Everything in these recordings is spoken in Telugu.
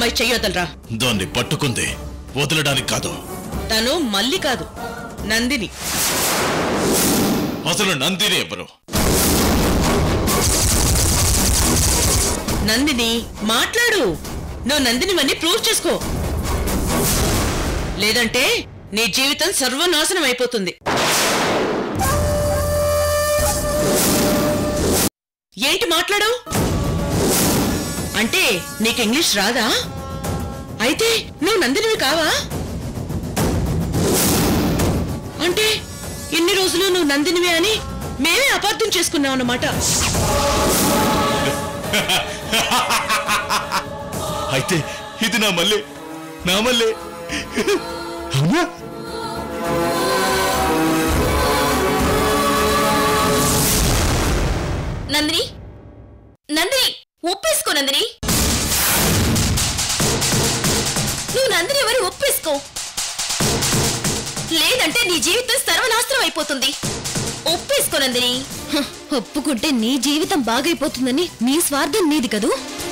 అమ్మాయి చెయ్యొదలరా దాన్ని పట్టుకుంది వదలడానికి కాదు తను మళ్ళీ కాదు నందిని అసలు నందిని ఎవరు నందిని మాట్లాడు నువ్వు నందినివన్నీ ప్రూవ్ చేసుకో లేదంటే నీ జీవితం సర్వనాశనం అయిపోతుంది ఏంటి మాట్లాడు అంటే నీకు ఇంగ్లీష్ రాదా అయితే నువ్వు నందినివి కావా అంటే ఇన్ని రోజులు నువ్వు నందినివి అని మేమే అపార్థం చేసుకున్నాం అన్నమాట అయితే ఇది నా మళ్ళీ నా మళ్ళీ అవునా నందిని నందిని ఒప్పేసుకో నందిని నువ్వు నందిని ఎవరి ఒప్పేసుకో లేదంటే నీ జీవితం సర్వనాశనం అయిపోతుంది ఒప్పేసుకో నందిని హ, ఒప్పుకుంటే నీ జీవితం బాగైపోతుందని నీ స్వార్థం నీది కదూ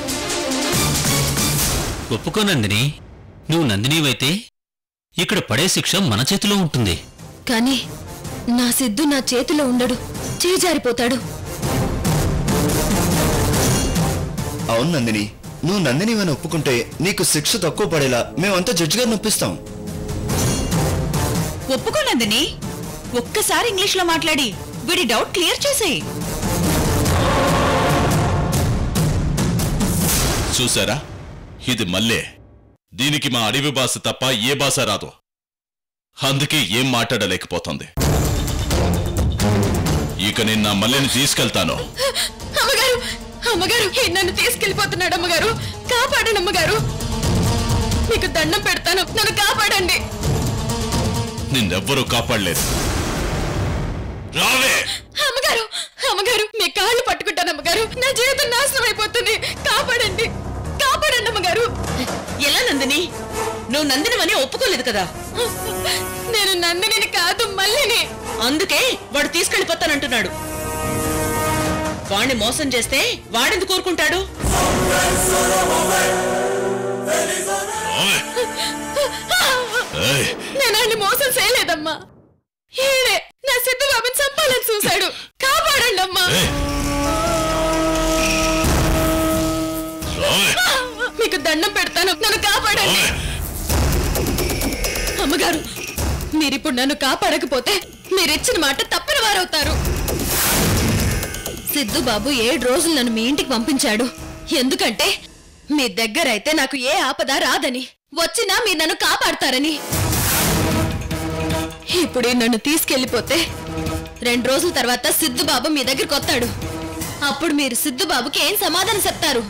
ఒప్పుకో నందిని నువ్వు నందినివైతే ఇక్కడ పడే శిక్ష మన చేతిలో ఉంటుంది కానీ నా సిద్ధు నా చేతిలో ఉండడు చేజారిపోతాడు అవును నందిని నువ్వు నందిని అని ఒప్పుకుంటే నీకు శిక్ష తక్కువ పడేలా మేమంతా జడ్జి గారిని ఒప్పిస్తాం ఒప్పుకోనందని ఒక్కసారి ఇంగ్లీష్ లో మాట్లాడి వీడి డౌట్ క్లియర్ చేసేయి చూసారా ఇది మళ్ళే దీనికి మా అడవి భాష తప్ప ఏ భాష రాదు అందుకే ఏం మాట్లాడలేకపోతుంది ఇక నేను నా మల్లెని తీసుకెళ్తాను అమ్మగారు అమ్మగారు ఈ నన్ను తీసుకెళ్లిపోతున్నాడు అమ్మగారు కాపాడండి అమ్మగారు మీకు దండం పెడతాను నన్ను కాపాడండి నిన్నెవ్వరూ కాపాడలేదు రావే అమ్మగారు అమ్మగారు మీ కాళ్ళు పట్టుకుంటాను అమ్మగారు నా జీవితం నాశనం అయిపోతుంది కాపాడండి కాపాడండి అమ్మగారు ఎలా నందిని నువ్వు నందినమని ఒప్పుకోలేదు కదా నేను నందిని కాదు మళ్ళీని అందుకే వాడు తీసుకెళ్లిపోతానంటున్నాడు వాణ్ణి మోసం చేస్తే వాడెందుకు కోరుకుంటాడు రావే. ఏయ్, నేను ఆయన్ని మోసం చేయలేదమ్మా ఈడే నా సిద్ధు బాబుని చంపాలని చూశాడు కాపాడండి అమ్మా ఏయ్. రావే. మీకు దండం పెడతాను నన్ను కాపాడండి రావే. అమ్మగారు మీరిప్పుడు నన్ను కాపాడకపోతే మీరిచ్చిన మాట తప్పిన వారవుతారు సిద్ధు బాబు ఏడు రోజులు నన్ను మీ ఇంటికి పంపించాడు ఎందుకంటే మీ దగ్గరైతే నాకు ఏ ఆపద రాదని వచ్చినా మీరు నన్ను కాపాడతారని ఇప్పుడు ఈ నన్ను తీసుకెళ్లిపోతే రెండు రోజుల తర్వాత సిద్ధు బాబు మీ దగ్గరికి వస్తాడు అప్పుడు మీరు సిద్ధు బాబుకి ఏం సమాధానం చెప్తారు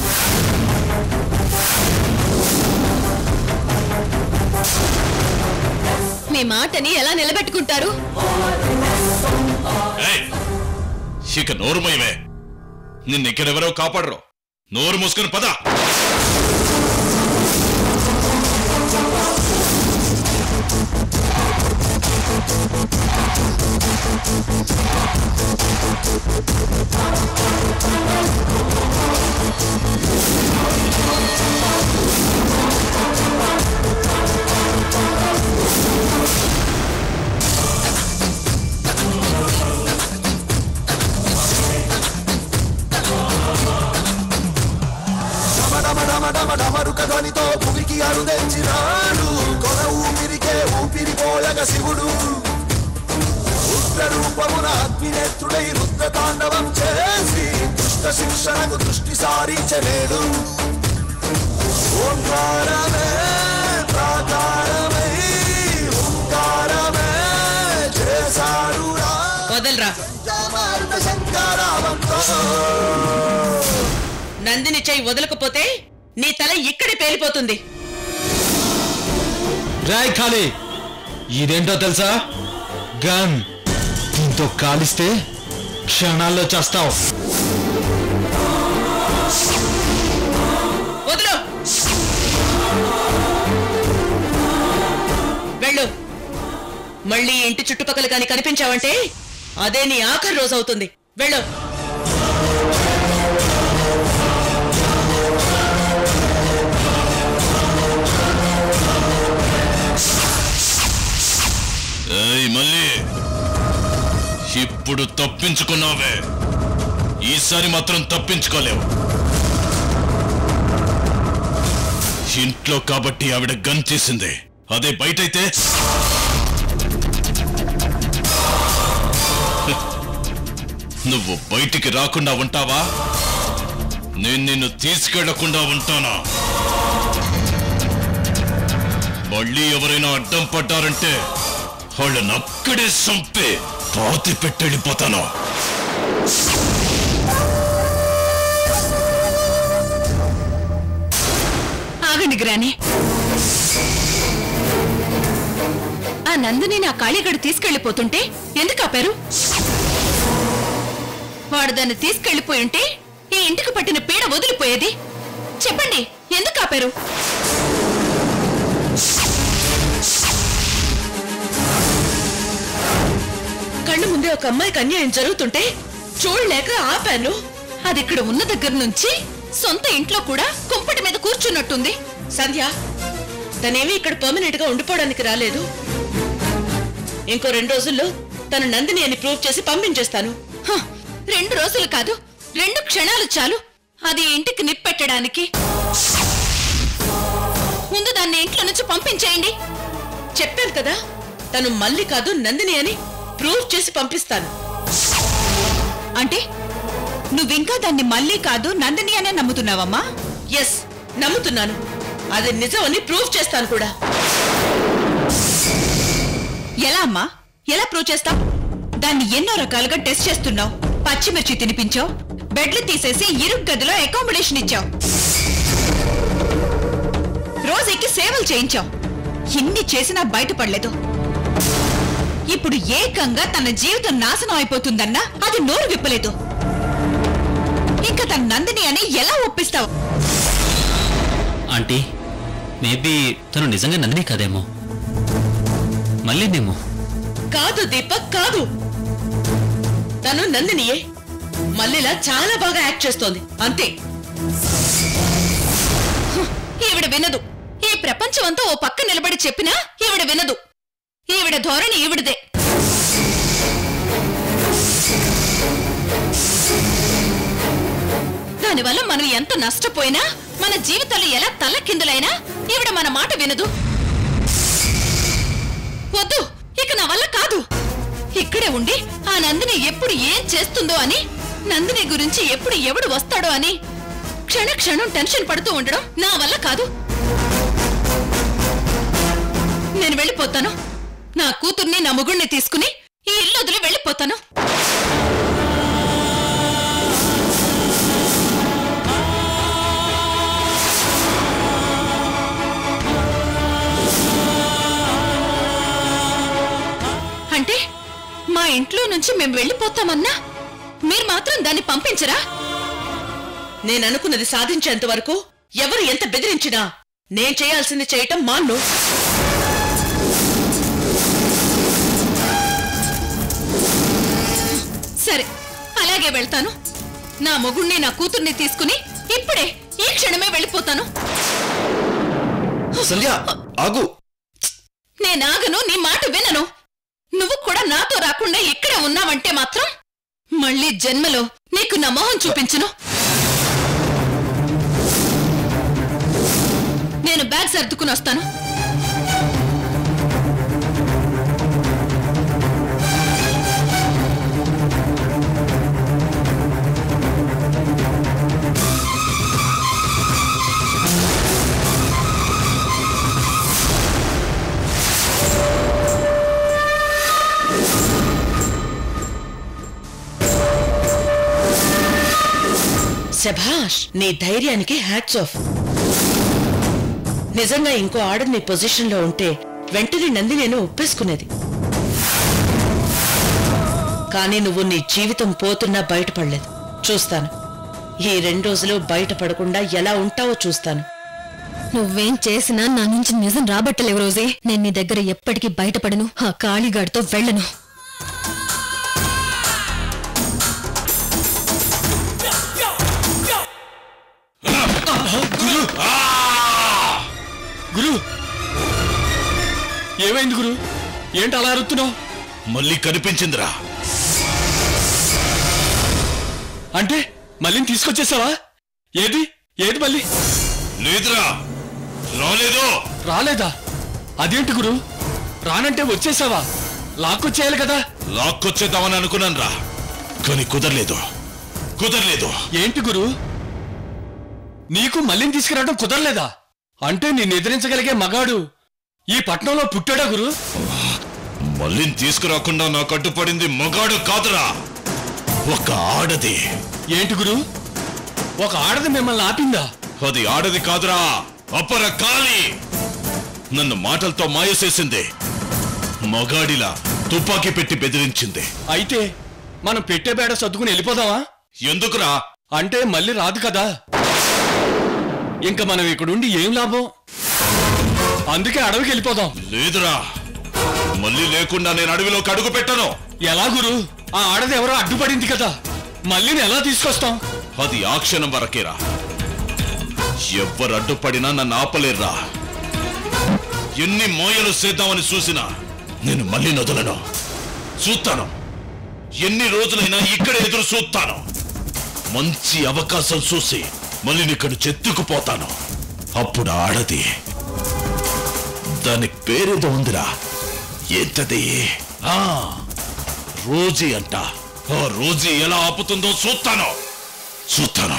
మీ మాటని ఎలా నిలబెట్టుకుంటారు ఏయ్, ఇక నోరు మొయ్యవే నిన్ను ఇక్కడెవరో కాపాడరు నోరు మూసుకొని పద డమరుక ధ్వనితో భూమికి అరుదెచ్చినాడు కొన ఊపిరికే ఊపిరిపోయగ శివుడు రుద్ర రూపమున అగ్నినేత్రుడై రుద్ర తాండవం చేసి దుష్ట శిక్షణకు దృష్టి సారించలేడు ఓంకారమే ప్రాకారమై ఓంకారమే చేశాడు వదలరా రామారుణ శంకరావంతో నందిని చెయ్యి వదలకపోతే నీ తల ఇక్కడే పేలిపోతుంది రాయ్ ఖాళీ ఇదేంటో తెలుసా గన్ దీంతో కాలిస్తే క్షణాల్లో చేస్తావు వదలు వెళ్ళు మళ్ళీ ఇంటి చుట్టుపక్కల కాని కనిపించావంటే అదే నీ ఆఖరి రోజు అవుతుంది వెళ్ళు ఏయ్ మళ్ళీ ఇప్పుడు తప్పించుకున్నావే ఈసారి మాత్రం తప్పించుకోలేవు ఇంట్లో కాబట్టి ఆవిడ గన్ తీసింది అదే బయటైతే నువ్వు బయటికి రాకుండా ఉంటావా నేను నిన్ను తీసుకెళ్లకుండా ఉంటానా మళ్ళీ ఎవరైనా అడ్డం పడ్డారంటే వాళ్ళని అక్కడే చంపి పాతి పెట్టెళ్ళిపోతాను ఆగండి గ్రాని ఆ నందిని నా కాళీగడు తీసుకెళ్లిపోతుంటే ఎందుకు ఆపారు వాడు దాన్ని తీసుకెళ్లిపోయి ఉంటే ఈ ఇంటికి పట్టిన పీడ వదిలిపోయేది చెప్పండి ఎందుకు ఆపారు కళ్ళు ముందే ఒక అమ్మాయికి అన్యాయం జరుగుతుంటే చూడలేక ఆపాను అది ఇక్కడ ఉన్న దగ్గర నుంచి సొంత ఇంట్లో కూడా కుంపటి మీద కూర్చున్నట్టుంది సంధ్య తనేమీ ఇక్కడ పర్మనెంట్ గా ఉండిపోవడానికి రాలేదు ఇంకో రెండు రోజుల్లో తను నందిని అని ప్రూవ్ చేసి పంపించేస్తాను హ, రెండు రోజులు కాదు రెండు క్షణాలు చాలు అది ఇంటికి నిప్పెట్టడానికి ముందు దాన్ని ఇంట్లో నుంచి పంపించేయండి చెప్పాను కదా తను మళ్ళీ కాదు నందిని అని ప్రూవ్ చేసి పంపిస్తాను అంటే నువ్వింకా దాన్ని మళ్ళీ కాదు నందిని అనే నమ్ముతున్నావమ్మా ఎస్ నమ్ముతున్నాను అది నిజం అని ప్రూవ్ చేస్తాను కూడా ఎలా అమ్మా ఎలా ప్రూవ్ చేస్తావ్ దాన్ని ఎన్నో రకాలుగా టెస్ట్ చేస్తున్నావు పచ్చిమిర్చి తినిపించావు బెడ్లు తీసేసి ఇరుగు గదిలో అకామిడేషన్ ఇచ్చావు రోజుకి సేవలు చేయించావు ఇన్ని చేసినా బయటపడలేదు ఇప్పుడు ఏకంగా తన జీవితం నాశనం అయిపోతుందన్నా అది నోరు విప్పలేదు ఇంకా తన నందిని అని ఎలా ఒప్పిస్తావు ఆంటీ మేబీ తను నిజంగా నందిని కాదేమో మళ్ళీనేమో కాదు దీపక్ కాదు తను నందినియే మళ్ళీలా చాలా బాగా యాక్ట్ చేస్తోంది అంతే ఈవిడ వినదు ఈ ప్రపంచం అంతా ఓ పక్క నిలబడి చెప్పినా ఈవిడ వినదు ఈవిడ ధోరణి ఈవిడదే దానివల్ల మనం ఎంత నష్టపోయినా మన జీవితాలు ఎలా తల్లకిందులైనా ఈవిడ మన మాట వినదు వద్దు ఇక నా వల్ల కాదు ఇక్కడే ఉండి ఆ నందిని ఎప్పుడు ఏం చేస్తుందో అని నందిని గురించి ఎప్పుడు ఎవడు వస్తాడో అని క్షణ క్షణం టెన్షన్ పడుతూ ఉండడం నా వల్ల కాదు నేను వెళ్ళిపోతాను నా కూతుర్ని నా ముగుణ్ణి తీసుకుని ఈ ఇల్లు వదిలి వెళ్ళిపోతాను అంటే మా ఇంట్లో నుంచి మేము వెళ్ళిపోతామన్నా మీరు మాత్రం దాన్ని పంపించరా నేను అనుకున్నది సాధించేంత వరకు ఎవరు ఎంత బెదిరించినా నేను చేయాల్సింది చేయటం మాన్ను సరే అలాగే వెళ్తాను నా మొగుణ్ణి నా కూతుర్ని తీసుకుని ఇప్పుడే ఈ క్షణమే వెళ్ళిపోతాను సంధ్య ఆగు నేనాగను నీ మాట వినను నువ్వు కూడా నాతో రాకుండా ఇక్కడే ఉన్నావంటే మాత్రం మళ్ళీ జన్మలో నీకు నా మొహం చూపించును నేను బ్యాగ్ సర్దుకుని వస్తాను శభాష్ నీ ధైర్యానికి హ్యాట్స్ ఆఫ్ నిజంగా ఇంకో ఆడ నీ పొజిషన్లో ఉంటే వెంటనే నంది నేను ఒప్పేసుకునేది కానీ నువ్వు నీ జీవితం పోతున్నా బయటపడలేదు చూస్తాను ఈ రెండు రోజులు బయటపడకుండా ఎలా ఉంటావో చూస్తాను నువ్వేం చేసినా నా నుంచి నిజం రాబట్టలేవు రోజే నేను నీ దగ్గర ఎప్పటికీ బయటపడను ఆ కాళీగాడితో వెళ్ళను గురు ఏమైంది గురు ఏంటి అలా అరుస్తున్నావు మళ్ళీ కనిపించిందిరా అంటే మళ్ళీ తీసుకొచ్చేసావా ఏది ఏది మళ్ళీ లేదురా రాలేదు రాలేదా అదేంటి గురు రానంటే వచ్చేసావా లాక్కొచ్చేయాలి కదా లాక్కొచ్చేద్దామని అనుకున్నాను రా కానీ కుదరలేదు కుదరలేదు ఏంటి గురు నీకు మళ్ళీ తీసుకురావడం కుదరలేదా అంటే నిన్ను ఎదిరించగలిగే మగాడు ఈ పట్నంలో పుట్టాడా గురు మళ్ళీ తీసుకురాకుండా నాకు అడ్డుపడింది మగాడు కాదురా ఒక ఆడది ఏంటి గురు ఒక ఆడది మిమ్మల్ని ఆపిందా అది ఆడది కాదురా అపర కాలి నన్ను మాటలతో మాయ చేసింది మగాడిలా తుపాకీ పెట్టి బెదిరించింది అయితే మనం పెట్టే బేడ సర్దుకుని వెళ్ళిపోదామా ఎందుకురా అంటే మళ్ళీ రాదు కదా ఇంకా మనం ఇక్కడుండి ఏం లాభం అందుకే అడవికి వెళ్ళిపోదాం లేదురా మళ్ళీ లేకుండా నేను అడవిలోకి అడుగు పెట్టను ఎలా గురు ఆ ఆడది ఎవరో అడ్డుపడింది కదా మళ్ళీని ఎలా తీసుకొస్తాం అది ఆ క్షణం వరకేరా ఎవ్వరు అడ్డుపడినా నన్ను ఆపలేర్రా ఎన్ని మోయలు చేద్దామని చూసినా నేను మళ్ళీ నదులను చూస్తాను ఎన్ని రోజులైనా ఇక్కడ ఎదురు చూస్తాను మంచి అవకాశం చూసి మళ్ళీ ఇక్కడ చెత్తుకుపోతాను అప్పుడు ఆడది దానికి పేరేదో ఉందిరా ఏంటది ఆ రోజీ అంట ఆ రోజీ ఎలా ఆపుతుందో చూస్తాను చూస్తాను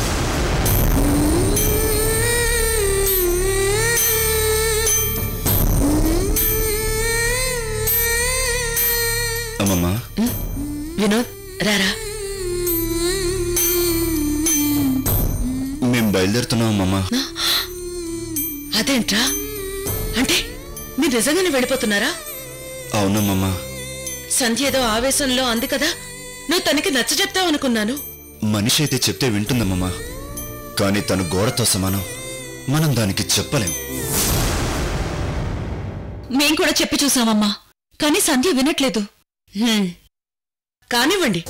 అమ్మమ్మ వినోద్ రారా మేము బయలుదేరుతున్నాం అమ్మమ్మ అదేంట్రా అంటే మీరు నిజంగానే వెళ్ళిపోతున్నారా అవునమ్మమ్మ సంధ్య ఏదో ఆవేశంలో అంది కదా నువ్వు తనకి నచ్చ చెప్తావు అనుకున్నాను మనిషి అయితే చెప్తే వింటుందమ్మమ్మ కానీ తను గోడతో సమానం మనం దానికి చెప్పలేం మేం కూడా చెప్పి చూసామమ్మా కానీ సంధ్య వినట్లేదు హ్మ్. కానివ్వండి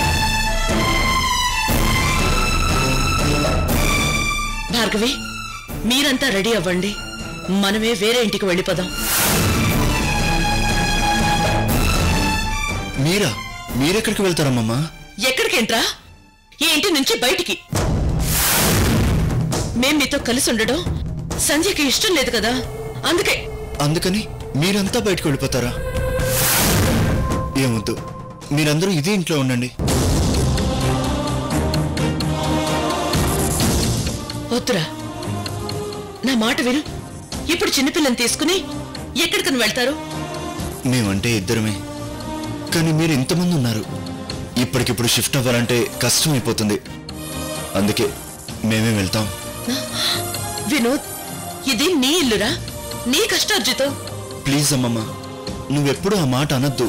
భార్గవి మీరంతా రెడీ అవ్వండి మనమే వేరే ఇంటికి వెళ్ళిపోదాం మీరా మీరెక్కడికి వెళ్తారమ్మమ్మా ఎక్కడికేంట్రా ఈ ఇంటి నుంచి బయటికి మేం మీతో కలిసి ఉండడం సంధ్యకి ఇష్టం లేదు కదా అందుకే అందుకని మీరంతా బయటకు వెళ్ళిపోతారా ఏమొద్దు మీరందరూ ఇదే ఇంట్లో ఉండండి వద్దురా నా మాట విను ఇప్పుడు చిన్నపిల్లని తీసుకుని ఎక్కడికని వెళ్తారు మేమంటే ఇద్దరమే కానీ మీరు ఇంతమంది ఉన్నారు ఇప్పటికిప్పుడు షిఫ్ట్ అవ్వాలంటే కష్టం అయిపోతుంది అందుకే మేమే వెళ్తాం వినోద్ ఇది నీ ఇల్లురా నీ కష్టార్జితం ప్లీజ్ అమ్మమ్మ నువ్వెప్పుడు ఆ మాట అనొద్దు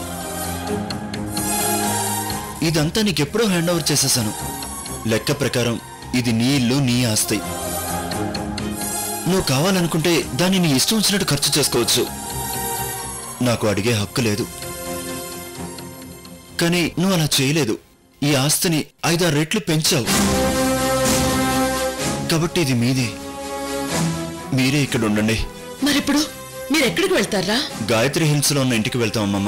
ఇదంతా నీకెప్పుడో హ్యాండ్ ఓవర్ చేసేసాను లెక్క ప్రకారం ఇది నీ ఇల్లు నీ ఆస్తి నువ్వు కావాలనుకుంటే దాన్ని నీ ఇష్టం వచ్చినట్టు ఖర్చు చేసుకోవచ్చు నాకు అడిగే హక్కు లేదు కానీ నువ్వు అలా చేయలేదు ఈ ఆస్తిని ఐదారు రెట్లు పెంచావు కాబట్టి ఇది మీదే మీరే ఇక్కడ ఉండండి మరిప్పుడు మీరెక్కడికి వెళ్తారా గాయత్రి హిల్స్ లో ఉన్న ఇంటికి వెళ్తాం అమ్మమ్మ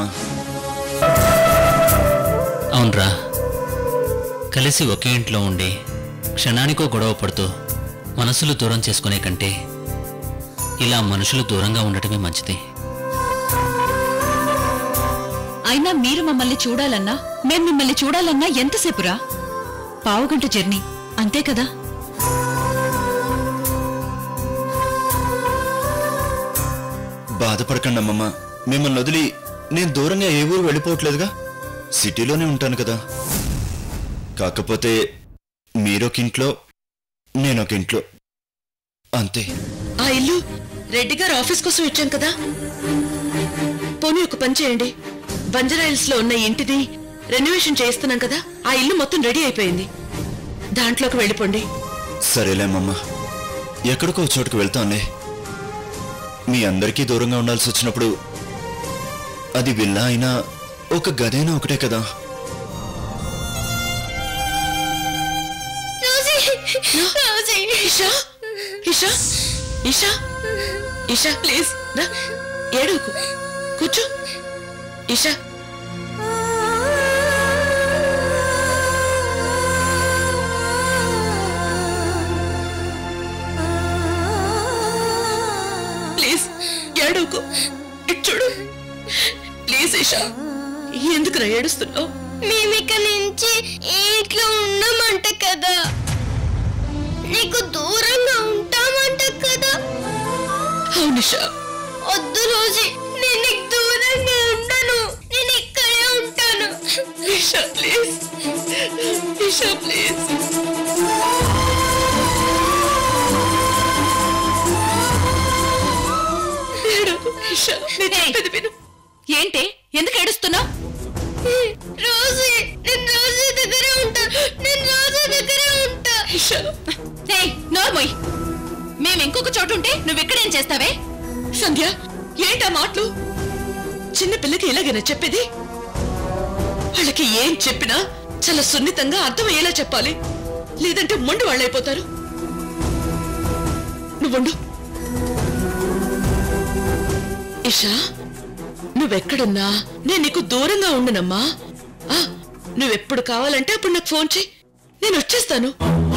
అవునరా కలిసి ఒకే ఇంట్లో ఉండి క్షణానికో గొడవ పడుతూ మనసులు దూరం చేసుకునే కంటే ఇలా మనుషులు దూరంగా ఉండటమే మంచిది అయినా మీరు మమ్మల్ని చూడాలన్నా మేం మిమ్మల్ని చూడాలన్నా ఎంతసేపురా పావుగంట జర్నీ అంతే కదా బాధపడకండి అమ్మమ్మ మిమ్మల్ని వదిలి నేను దూరంగా ఏ ఊరు వెళ్ళిపోవట్లేదుగా సిటీలోనే ఉంటాను కదా కాకపోతే మీరొక ఇంట్లో నేనొక ఇంట్లో అంతే ఆ ఇల్లు రెడ్డి గారు ఆఫీస్ కోసం ఇచ్చాం కదా పోనీ ఒక పని చేయండి బంజరాయిల్స్ లో ఉన్న ఇంటిని రెనోవేషన్ చేయిస్తున్నాం కదా ఆ ఇల్లు మొత్తం రెడీ అయిపోయింది దాంట్లోకి వెళ్ళిపోండి సరేలే అమ్మమ్మ ఎక్కడికో ఒక చోటుకు వెళ్తాంలే మీ అందరికీ దూరంగా ఉండాల్సి వచ్చినప్పుడు అది విల్లా అయినా ఒక గదైనా ఒకటే కదా ఇషా ఇషా ఇషా ఇషా ప్లీజ్ రా ఏడుకు కూర్చో ఇషా ప్లీజ్ ఏడవకు ఇటు చూడు ప్లీజ్ ఇషా ఎందుకురా ఏడుస్తున్నావు మేమిక నుంచి ఈ ఇంట్లో ఉన్నామంట కదా నీకు దూరంగా ఉంటామంట కదా అవునిషా వద్దు రోజీ నేను నీకు దూరంగా ఉండను నేను ఇక్కడే ఉంటాను ఇషా ప్లీజ్ ఇషా ప్లీజ్ ఏడవకు, ఇషా నేను చెప్పేది విను ఏంటి ఎందుకు ఏడుస్తున్నావు రోజీ నేను రోజీ దగ్గరే ఉంటా నేను రోజీ దగ్గరే ఉంటా ఇషా నోర్మోయ్ మేము ఇంకొక చోటు ఉంటే నువ్వు ఇక్కడేం చేస్తావే సంధ్య ఏంటా మాటలు చిన్న పిల్లకి ఎలాగైనా చెప్పేది వాళ్ళకి ఏం చెప్పినా చాలా సున్నితంగా అర్థమయ్యేలా చెప్పాలి లేదంటే మొండి వాళ్ళైపోతారు నువ్వుండు ఇషా నువ్వెక్కడున్నా నేను నీకు దూరంగా ఉండనమ్మా ఆ, నువ్వెప్పుడు కావాలంటే అప్పుడు నాకు ఫోన్ చేయి నేను వచ్చేస్తాను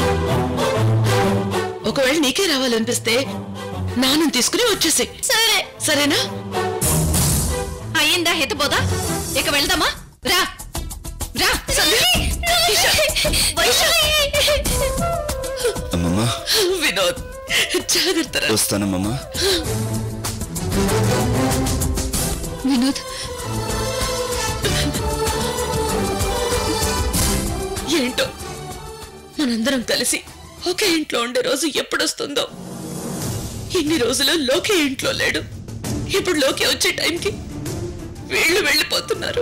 ఒకవేళ నీకే రావాలనిపిస్తే నాన్నని తీసుకుని వచ్చేసి సరే సరేనా అయ్యిందా హెత్తబోదా ఇక వెళ్దామా రా రా అమ్మమ్మ వినోద్ జాగ్రత్త రా. వస్తానమ్మమ్మ వినోద్ ఏంటో మనందరం కలిసి ఒకే ఇంట్లో ఉండే రోజు ఎప్పుడొస్తుందో ఇన్ని రోజులు లోకే ఇంట్లో లేడు ఇప్పుడు లోకే వచ్చే టైంకి వీళ్ళు వెళ్ళిపోతున్నారు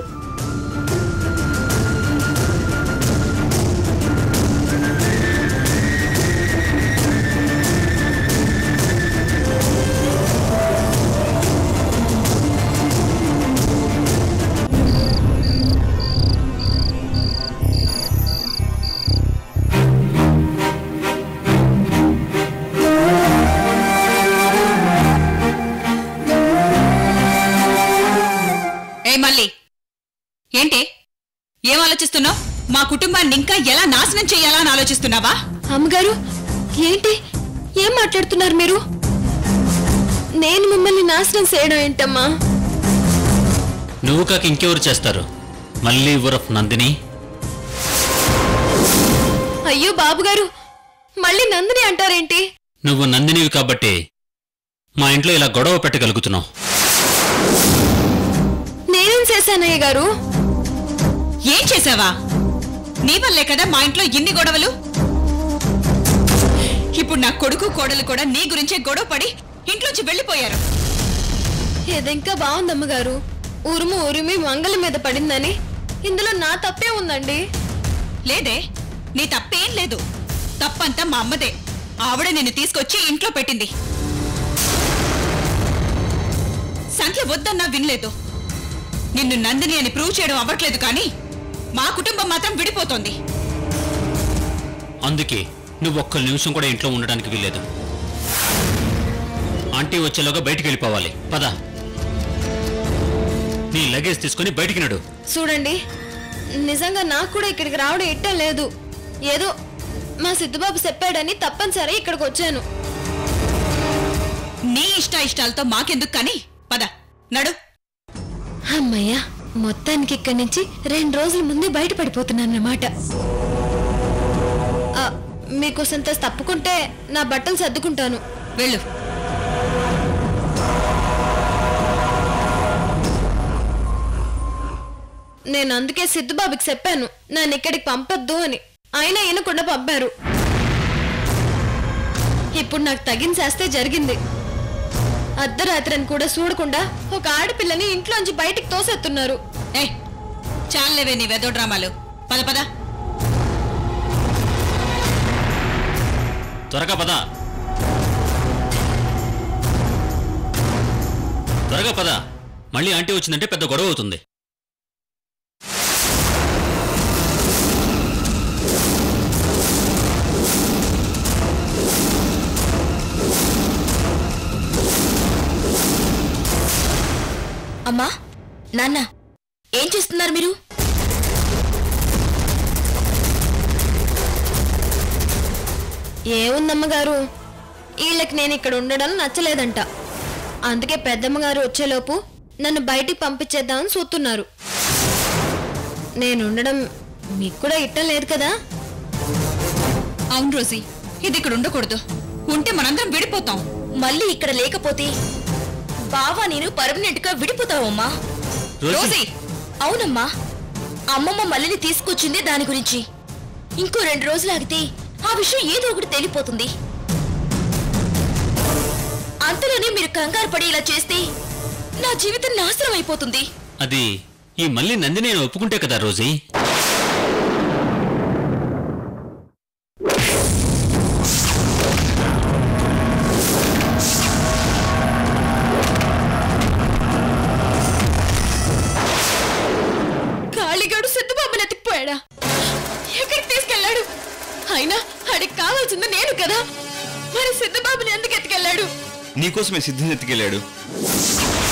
ఏ మళ్ళీ ఏంటి ఏం ఆలోచిస్తున్నావు మా కుటుంబాన్ని ఇంకా ఎలా నాశనం చేయాలా అని ఆలోచిస్తున్నావా అమ్మగారు ఏంటి ఏం మాట్లాడుతున్నారు మీరు నేను మిమ్మల్ని నాశనం చేయడం ఏంటమ్మా నువ్వు కాక ఇంకెవరు చేస్తారు మళ్ళీ ఉరఫ్ నందిని అయ్యో బాబుగారు మళ్ళీ నందిని అంటారేంటి నువ్వు నందినివి కాబట్టి మా ఇంట్లో ఇలా గొడవ పెట్టగలుగుతున్నావు నేనేం చేశానయ్య గారు ఏం చేసావా నీ వల్లే కదా మా ఇంట్లో ఇన్ని గొడవలు ఇప్పుడు నా కొడుకు కోడలు కూడా నీ గురించే గొడవ పడి ఇంట్లోంచి వెళ్ళిపోయారు ఇదింకా బాగుందమ్మగారు ఉరుము ఉరిమి మంగళ మీద పడిందని ఇందులో నా తప్పే ఉందండి లేదే నీ తప్పేం లేదు తప్పంతా మా అమ్మదే ఆవిడ నిన్ను తీసుకొచ్చి ఇంట్లో పెట్టింది సంఖ్య వద్దన్నా వినలేదు నిన్ను నందిని అని ప్రూవ్ చేయడం అవ్వట్లేదు కానీ మా కుటుంబం మాత్రం విడిపోతోంది అందుకే నువ్వు ఒక్క నిమిషం కూడా ఇంట్లో ఉండడానికి వీల్లేదు ఆంటీ వచ్చేలోగా బయటికి వెళ్ళిపోవాలి పద నీ లగేజ్ తీసుకొని బయటికి నడు చూడండి నిజంగా నాకు కూడా ఇక్కడికి రావడం ఇట్టం లేదు ఏదో మా సిద్ధుబాబు చెప్పాడని తప్పనిసరి ఇక్కడికి వచ్చాను నీ ఇష్ట ఇష్టాలతో మాకెందుకు కానీ పద నడు అమ్మయ్యా మొత్తానికి ఇక్కడి నుంచి రెండు రోజుల ముందే బయటపడిపోతున్నానన్నమాట ఆ, మీకోసంత తప్పుకుంటే నా బట్టలు సర్దుకుంటాను వెళ్ళు నేను అందుకే సిద్ధుబాబుకి చెప్పాను నన్ను ఇక్కడికి పంపొద్దు అని అయినా ఈయనకుండా పంపారు ఇప్పుడు నాకు తగిన చేస్తే జరిగింది అర్ధరాత్రి అని కూడా చూడకుండా ఒక ఆడపిల్లని ఇంట్లోంచి బయటికి తోసెత్తున్నారు ఏ చాలేవే నీ వెదో డ్రామాలు పద పద త్వరగా పద త్వరగా పద మళ్ళీ ఆంటీ వచ్చిందంటే పెద్ద గొడవ అవుతుంది అమ్మా నాన్న ఏం చేస్తున్నారు మీరు ఏముందమ్మగారు వీళ్ళకి నేను ఇక్కడ ఉండడం నచ్చలేదంట అందుకే పెద్దమ్మగారు వచ్చేలోపు నన్ను బయటికి పంపించేద్దామని చూస్తున్నారు నేను ఉండడం మీకు కూడా ఇట్టం లేదు కదా అవును రోజీ ఇది ఇక్కడ ఉండకూడదు ఉంటే మనందరం విడిపోతాం మళ్ళీ ఇక్కడ లేకపోతే బావా నేను పర్మనెంట్ గా విడిపోతావమ్మా రోజీ అవునమ్మా అమ్మమ్మ మల్లిని తీసుకొచ్చింది దాని గురించి ఇంకో రెండు రోజులు ఆగితే ఆ విషయం ఏదో ఒకటి తెలిపోతుంది అంతలోనే మీరు కంగారు పడి ఇలా చేస్తే నా జీవితం నాశనం అయిపోతుంది అది ఈ మళ్ళీ నంది నేను ఒప్పుకుంటే కదా రోజీ కాళీగాడు సిద్ధబాబుని ఎత్తుకుపోయాడా ఎక్కడికి తీసుకెళ్ళాడు అయినా అడికి కావాల్సింది నేను కదా మరి సిద్ధబాబుని ఎందుకు ఎత్తుకెళ్ళాడు నీకోసమే సిద్ధిని ఎత్తుకెళ్ళాడు